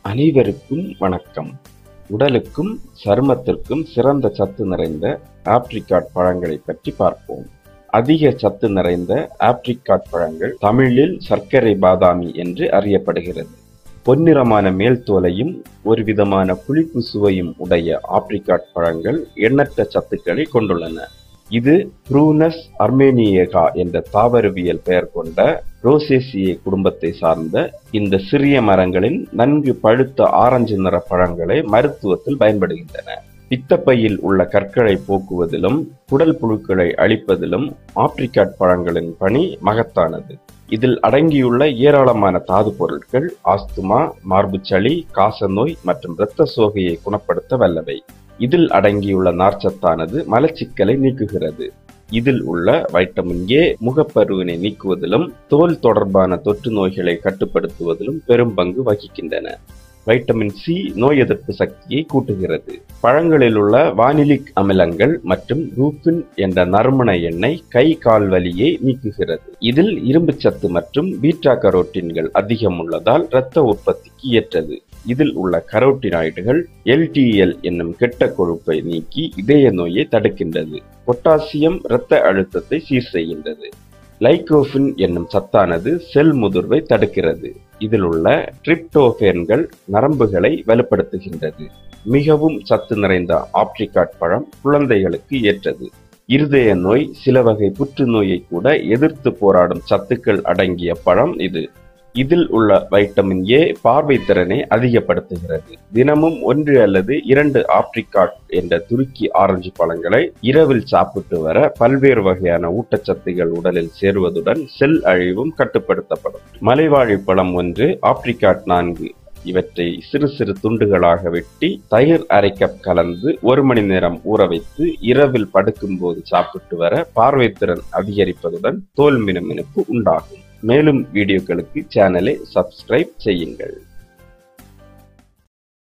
அனைவருக்கும் வணக்கம் உடலுக்கும் சருமத்திற்கும் சிறந்த சத்து நிறைந்த ஆப்ரிகாட் பழங்களை பற்றி பார்ப்போம் அதிக சத்து நிறைந்த ஆப்ரிகாட் பழங்கள் தமிழில் சர்க்கரை பாதாமி என்று அறியப்படுகிறது பொன்னிறமான மேல் தோலையும் ஒரு விதமான புளிப்பு சுவையும் உடைய ஆப்ரிகாட் பழங்கள் எண்ணற்ற சத்துக்களை கொண்டுள்ளன இது ப்ரூனஸ் அர்மேனியேகா என்ற தாவரவியல் பெயர் கொண்ட ரோசேசியே குடும்பத்தை சார்ந்த இந்த சிறிய மரங்களின் நன்கு பழுத்த ஆரஞ்சு நிற பழங்களை மருத்துவத்தில் பயன்படுகின்றன பித்தப்பையில் உள்ள கற்களை போக்குவதிலும் குடல் புழுக்களை அழிப்பதிலும் ஆப்ரிகாட் பழங்களின் பணி மகத்தானது இதில் அடங்கியுள்ள ஏராளமான தாது பொருட்கள் ஆஸ்துமா மார்புச்சளி காசநோய் மற்றும் இரத்த சோகையை குணப்படுத்த வல்லவை இதில் அடங்கியுள்ள நார்ச்சத்தானது மலச்சிக்கலை நீக்குகிறது இதில் உள்ள வைட்டமின் ஏ முகப்பருவினை நீக்குவதிலும் தோல் தொடர்பான தொற்று நோய்களை கட்டுப்படுத்துவதிலும் பெரும் பங்கு வகிக்கின்றன வைட்டமின் சி நோய் எதிர்ப்பு சக்தியை கூட்டுகிறது பழங்களில் உள்ள வானிலிக் அமிலங்கள் மற்றும் ரூபின் என்ற நறுமண எண்ணெய் கை கால் வலியை நீக்குகிறது இதில் இரும்புச்சத்து மற்றும் பீட்டா கரோட்டின்கள் அதிகம் உள்ளதால் இரத்த உற்பத்திக்கு ஏற்றது இதில் உள்ள கரோட்டினாய்டுகள் எல்டிஎல் என்னும் கெட்ட கொழுப்பை நீக்கி இதய நோயை தடுக்கின்றது பொட்டாசியம் இரத்த அழுத்தத்தை சீர் செய்கின்றது லைகோஃபின் என்னும் சத்தானது செல் முதிர்வை தடுக்கிறது இதில் உள்ள டிரிப்டோபேன்கள் நரம்புகளை வலுப்படுத்துகின்றது மிகவும் சத்து நிறைந்த ஆப்ரிகாட் பழம் குழந்தைகளுக்கு ஏற்றது இருதய நோய் சில வகை புற்றுநோயை கூட எதிர்த்து போராடும் சத்துக்கள் அடங்கிய பழம் இது இதில் உள்ள வைட்டமின் ஏ பார்வை திறனை அதிகப்படுத்துகிறது தினமும் ஒன்று அல்லது இரண்டு ஆப்ரிகாட் என்ற துருக்கி ஆரஞ்சு பழங்களை இரவில் சாப்பிட்டு வர பல்வேறு வகையான ஊட்டச்சத்துகள் உடலில் சேருவதுடன் செல் அழிவும் கட்டுப்படுத்தப்படும் மலைவாழி பழம் ஒன்று ஆப்ரிகாட் நான்கு இவற்றை சிறு சிறு துண்டுகளாக வெட்டி தயிர் அரை கப் கலந்து ஒரு மணி நேரம் ஊற வைத்து இரவில் படுக்கும்போது சாப்பிட்டு வர பார்வைத்திறன் அதிகரிப்பதுடன் தோல் மினுமினுப்பு உண்டாகும் மேலும் வீடியோக்களுக்கு சேனலை சப்ஸ்கிரைப் செய்யுங்கள்